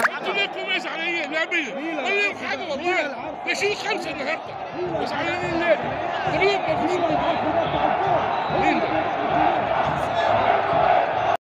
انتوا ليكم ايش علي لعبيه ولا لهم حاجه والله ماشيين خمسه النهارده مش علينا ليه؟ تقريبا مفروض مين ده؟